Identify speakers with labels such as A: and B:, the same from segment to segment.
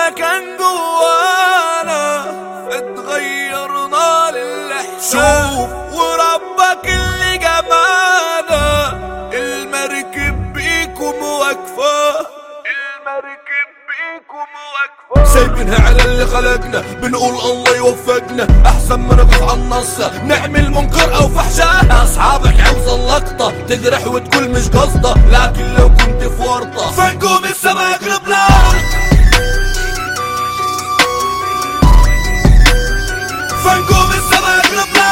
A: ما كان جوانا اتغيرنا للإحساس شوف وربك اللي جمعنا المركب بيكم واقفة المركب بيكم واقفة
B: سايبينها على اللي خلقنا بنقول الله يوفقنا احسن ما نقف على النص نعمل منكر او فحشاء اصحابك عاوز اللقطة تجرح وتقول مش قصده لكن لو كنت في ورطة
A: فنجوم السما يقلبنا فنجوم السما يقلبنا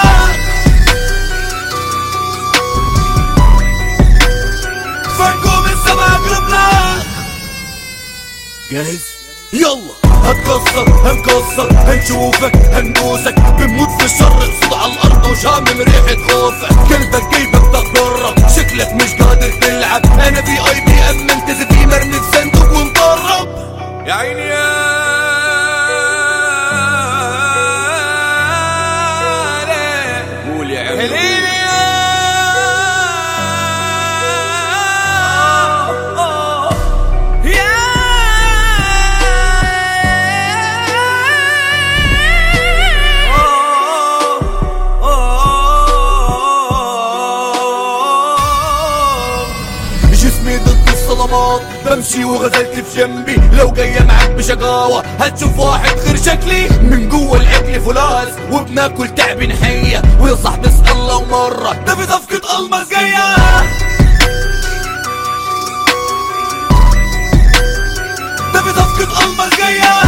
A: فنجوم السما يقلبنا
B: جاهز يلا هتكسر هنكسر هنشوفك هندوسك بنموت في الشر صوت على الارض وشامم ريحة خوفك كلبك جيبك تضرب شكلك مش قادر تلعب انا في اي بي ام انت في مرمي في صندوق ومطرب
A: يا عيني يا ليل.
B: قول يا عم
A: هليل يا يا
B: جسمي ضد الصدمات بمشي وغزلت في جنبي لو جاية معك بشقاوة هتشوف واحد غير شكلي من جوا العقل فولاذ وبناكل تعب نحية ويا صاحبي اسأل لو مرة ده في صفقة الماس جاية ده في صفقة الماس جاية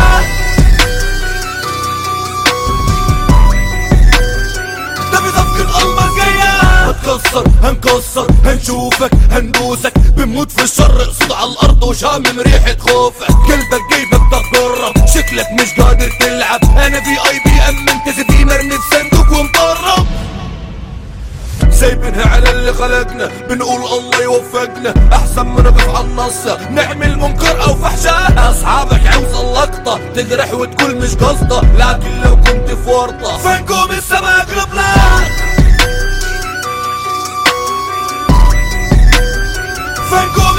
B: ده في صفقة الماس جاية هتكسر هنكسر هنشوفك هندوسك بنموت في الشر صوت على الارض وشامم ريحة خوفك كلبك جيبك تتضرب شكلك مش قادر تلعب انا في اي بي ام انت في مرمي في صندوق ومطرب سايبينها على اللي خلقنا بنقول الله يوفقنا احسن ما نقف على النص نعمل منكر او فحشاء اصحابك عاوز اللقطة تجرح وتقول مش قصده لكن لو كنت في ورطة
A: فنجوم السما يقلبنا فنجوم